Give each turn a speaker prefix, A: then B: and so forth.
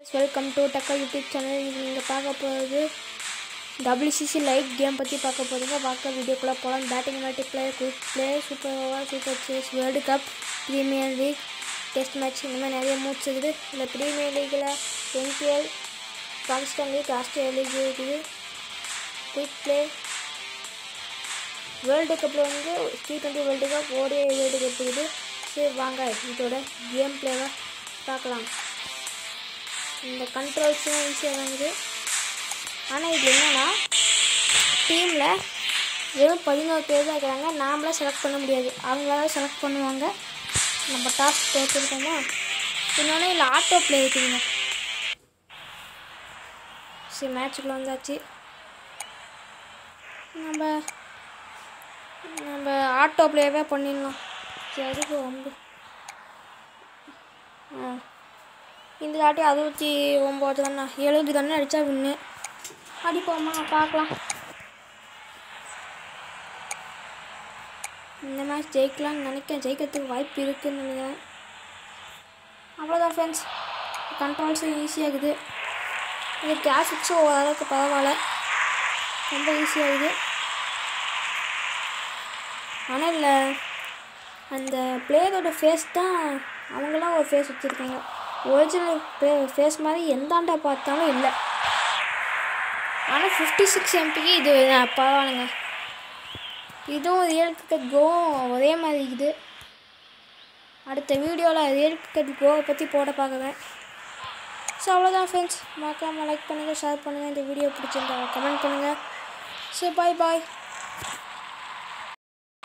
A: welcome to டக்கா YouTube channel இது நீங்கள் பார்க்க போகிறது WCC லைட் கேம் பற்றி பார்க்க போகிறீங்க பார்க்க வீடியோக்குள்ளே போகலாம் batting multi player quick play super over super chase world cup premier league test match இந்த மாதிரி நிறைய மூட்ஸ் இருக்குது இந்த ப்ரீமியர் லீக்கில் NPL Pakistan league Australia league இருக்குது குயிக் பிளே வேர்ல்டு கப்பில் வந்து T twenty world cup ODI world cup இருக்குது சரி வாங்க இதோட கேம் பிளேவை பார்க்கலாம் இந்த கண்ட்ரோல்ஸும் ஈஸியாக தான் இருக்குது ஆனால் இது என்னென்னா டீமில் வெறும் பதினோரு பேர் தான் இருக்கிறாங்க நாமளாக செலக்ட் பண்ண முடியாது அவங்களால செலக்ட் பண்ணுவாங்க நம்ம டாஸ்க் வச்சுருக்கோமா இன்னொன்று இல்லை ஆட்டோ ப்ளே இருக்குதுங்க சரி மேட்ச்சுக்குள்ளே வந்தாச்சு நம்ம நம்ம ஆட்டோ ப்ளேவே பண்ணிடலாம் சரி அதுக்கு ரொம்ப ஆ இந்த தாட்டி அறுபத்தி ஒம்பது தானே எழுபது தானே அடித்தா வின்னு அடிப்போமா பார்க்கலாம் இந்த மேட்ச் ஜெயிக்கலாம்னு நினைக்கிறேன் ஜெயிக்கிறதுக்கு வாய்ப்பு இருக்குன்னு நினைக்கிறேன் அவ்வளோதான் ஃப்ரெண்ட்ஸ் கண்ட்ரோல்ஸும் ஈஸியாக இருக்குது இது கிராஃபிக்ஸும் ஓரளவுக்கு பரவாயில்ல ரொம்ப ஈஸியாக இருக்குது ஆனால் இல்லை அந்த பிளேயரோட ஃபேஸ் தான் அவங்களாம் ஒரு ஃபேஸ் வச்சுருக்காங்க ஒரிஜினல் ஃபேஸ் மாதிரி எந்தாண்டா பார்த்தாலும் இல்லை ஆனால் ஃபிஃப்டி சிக்ஸ் எம்பிக்கு இது பரவாயில்லைங்க இதுவும் ரியல் கிரிக்கெட் கோவும் ஒரே மாதிரி இருக்குது அடுத்த வீடியோவில் ரியல் கிரிக்கெட் கோவை பற்றி போட பார்க்குறேன் ஸோ அவ்வளோதான் ஃப்ரெண்ட்ஸ் மறக்காமல் லைக் பண்ணுங்கள் ஷேர் பண்ணுங்கள் இந்த வீடியோ பிடிச்சிருந்தா கமெண்ட் பண்ணுங்கள் ஸோ பாய் பாய்